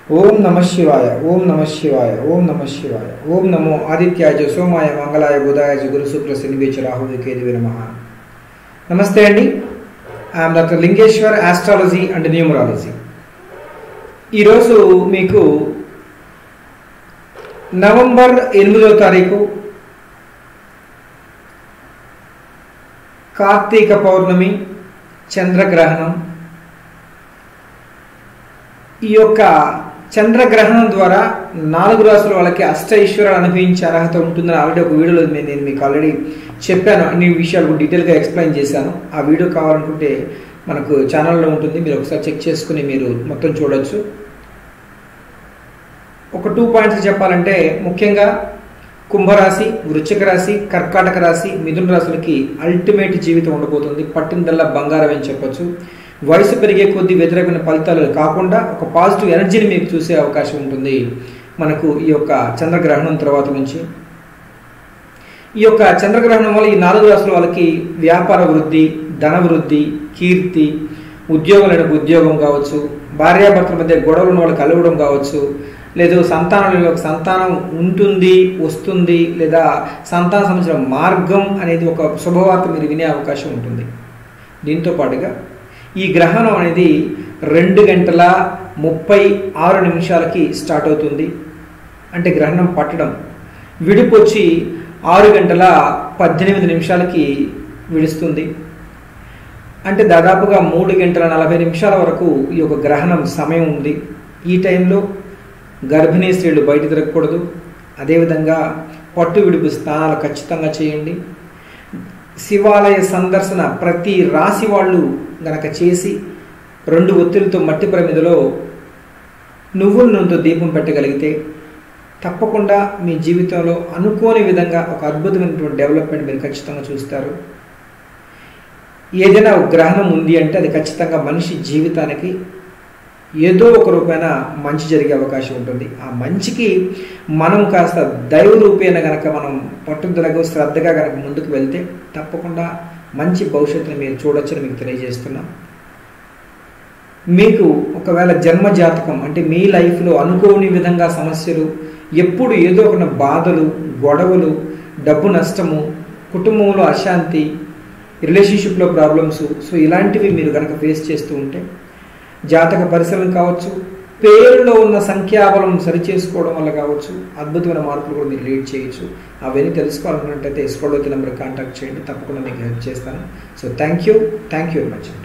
ఓం నమ శివాయ ఓం నమ శివాయ ఓం నమ శివాయ ఓం నమో ఆదిత్యాయ సోమాయ మంగళాయ బుధాయ గురు శుక్ర శనివేచ రాహుల్ కేతువే నమ నమస్తే అండి I'm doctor Lingeshwar astrology and numerology ఈరోజు మీకు నవంబర్ ఎనిమిదవ తారీఖు కార్తీక పౌర్ణమి చంద్రగ్రహణం ఈ యొక్క చంద్రగ్రహణం ద్వారా నాలుగు రాసుల వాళ్ళకి అష్ట ఐశ్వర్యాలు అనుభవించే అర్హత ఉంటుందని ఆల్రెడీ ఒక వీడియోలో నేను నేను మీకు ఆల్రెడీ చెప్పాను అన్ని విషయాలు డీటెయిల్గా ఎక్స్ప్లెయిన్ చేశాను ఆ వీడియో కావాలనుకుంటే మనకు ఛానల్లో ఉంటుంది మీరు ఒకసారి చెక్ చేసుకుని మీరు మొత్తం చూడొచ్చు ఒక టూ పాయింట్స్ చెప్పాలంటే ముఖ్యంగా కుంభరాశి వృశ్చిక రాశి కర్కాటక రాశి మిథున రాశులకి అల్టిమేట్ జీవితం ఉండబోతుంది పట్టిందల్లా బంగారం అని చెప్పొచ్చు వయసు పెరిగే కొద్దీ వ్యతిరేకమైన ఫలితాలు కాకుండా ఒక పాజిటివ్ ఎనర్జీని మీకు చూసే అవకాశం ఉంటుంది మనకు ఈ యొక్క చంద్రగ్రహణం తర్వాత నుంచి ఈ యొక్క చంద్రగ్రహణం వల్ల ఈ నాలుగు రాశుల వాళ్ళకి వ్యాపార వృద్ధి ధన వృద్ధి కీర్తి ఉద్యోగులకు ఉద్యోగం కావచ్చు భార్యాభర్తల మధ్య గొడవలు ఉన్న వాళ్ళు కలవడం కావచ్చు లేదు సంతానంలో సంతానం ఉంటుంది వస్తుంది లేదా సంతాన సంబంధించిన మార్గం అనేది ఒక శుభవార్త మీరు వినే అవకాశం ఉంటుంది దీంతో పాటుగా ఈ గ్రహణం అనేది రెండు గంటల ముప్పై ఆరు నిమిషాలకి స్టార్ట్ అవుతుంది అంటే గ్రహణం పట్టడం విడిపొచ్చి ఆరు గంటల పద్దెనిమిది నిమిషాలకి విడుస్తుంది అంటే దాదాపుగా మూడు గంటల నలభై నిమిషాల వరకు ఈ యొక్క గ్రహణం సమయం ఉంది ఈ టైంలో గర్భిణీ స్త్రీలు బయట తిరగకూడదు అదేవిధంగా పట్టు విడుపు స్నానాలు ఖచ్చితంగా చేయండి శివాలయ సందర్శన ప్రతి రాశి వాళ్ళు గనక చేసి రెండు ఒత్తిడితో మట్టి ప్రమిదలో నువ్వుల నూనెతో దీపం పెట్టగలిగితే తప్పకుండా మీ జీవితంలో అనుకోని విధంగా ఒక అద్భుతమైనటువంటి డెవలప్మెంట్ మీరు ఖచ్చితంగా చూస్తారు ఏదైనా ఒక గ్రహణం ఉంది అంటే అది ఖచ్చితంగా మనిషి జీవితానికి ఏదో ఒక రూపైన మంచి జరిగే అవకాశం ఉంటుంది ఆ మంచికి మనం కాస్త దైవ రూపేణ గనక మనం పట్టుదలకు శ్రద్ధగా గనక ముందుకు వెళ్తే తప్పకుండా మంచి భవిష్యత్తుని మీరు చూడొచ్చని మీకు తెలియజేస్తున్నాం మీకు ఒకవేళ జన్మ జాతకం అంటే మీ లైఫ్లో అనుకోని విధంగా సమస్యలు ఎప్పుడు ఏదో ఒక బాధలు గొడవలు డబ్బు నష్టము కుటుంబంలో అశాంతి రిలేషన్షిప్లో ప్రాబ్లమ్స్ సో ఇలాంటివి మీరు కనుక ఫేస్ చేస్తూ ఉంటే జాతక పరిశీలన కావచ్చు పేరులో ఉన్న సంఖ్యాబలం సరిచేసుకోవడం వల్ల కావచ్చు అద్భుతమైన మార్పులు కూడా మీరు లీడ్ చేయొచ్చు అవన్నీ తెలుసుకోవాలనుకున్నట్టయితే స్కోడ్ నెంబర్ కాంటాక్ట్ చేయండి తప్పకుండా మీకు హెల్ప్ చేస్తాను so thank you thank you very much